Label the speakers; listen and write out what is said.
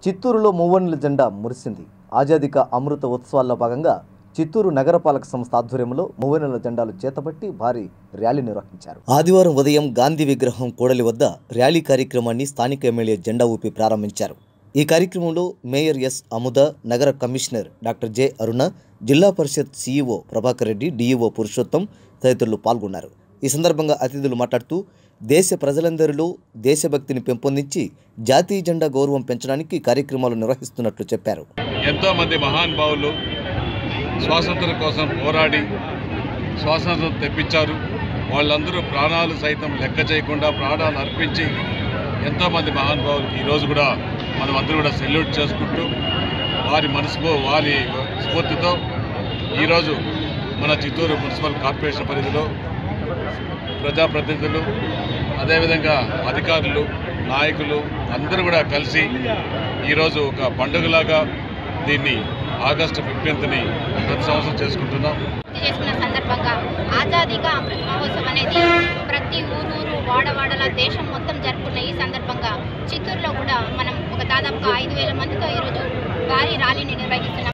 Speaker 1: చిత్తూరులో మూవన్నెల జెండా మురిసింది ఆజాదిక అమృత ఉత్సవాల్లో భాగంగా చిత్తూరు నగరపాలక సంస్థ ఆధ్వర్యంలో మూవన్నెల జెండాలు చేతబట్టి భారీ ర్యాలీ నిర్వహించారు ఆదివారం ఉదయం గాంధీ విగ్రహం కూడలి వద్ద ర్యాలీ కార్యక్రమాన్ని స్థానిక ఎమ్మెల్యే జెండా ఊపి ప్రారంభించారు ఈ కార్యక్రమంలో మేయర్ ఎస్ అముద నగర కమిషనర్ డాక్టర్ జె అరుణ జిల్లా పరిషత్ సీఈఓ ప్రభాకర్ రెడ్డి డీఈఓ పురుషోత్తం తదితరులు పాల్గొన్నారు ఈ సందర్భంగా అతిథులు మాట్లాడుతూ దేశ ప్రజలందరిలో దేశభక్తిని పెంపొందించి జాతీయ జెండా గౌరవం పెంచడానికి కార్యక్రమాలు నిర్వహిస్తున్నట్లు చెప్పారు
Speaker 2: ఎంతోమంది మహానుభావులు స్వాతంత్రం కోసం పోరాడి స్వాతంత్రం తెప్పించారు వాళ్ళందరూ ప్రాణాలు సైతం లెక్క చేయకుండా ప్రాణాలు అర్పించి ఎంతోమంది మహానుభావులు ఈరోజు కూడా మనం అందరూ కూడా సెల్యూట్ చేసుకుంటూ వారి మనసులో వారి స్ఫూర్తితో ఈరోజు మన చిత్తూరు మున్సిపల్ కార్పొరేషన్ పరిధిలో ప్రజాప్రతినిధులు అదేవిధంగా అధికారులు నాయకులు అందరూ కూడా కలిసి ఈరోజు ఒక పండుగలాగా దీన్ని ఆగస్టు ఫిఫ్టీన్త్ని ప్రతి సంవత్సరం చేసుకుంటున్నాం
Speaker 3: పూర్తి చేసుకున్న సందర్భంగా ఆజాదీగా అమృత్ మహోత్సవ్ అనేది ప్రతి ఊరూరు వాడవాడల దేశం మొత్తం జరుపుకున్న ఈ సందర్భంగా చిత్తూరులో కూడా మనం ఒక దాదాపుగా ఐదు వేల మందితో ఈరోజు భారీ ర్యాలీని నిర్వహిస్తున్నాం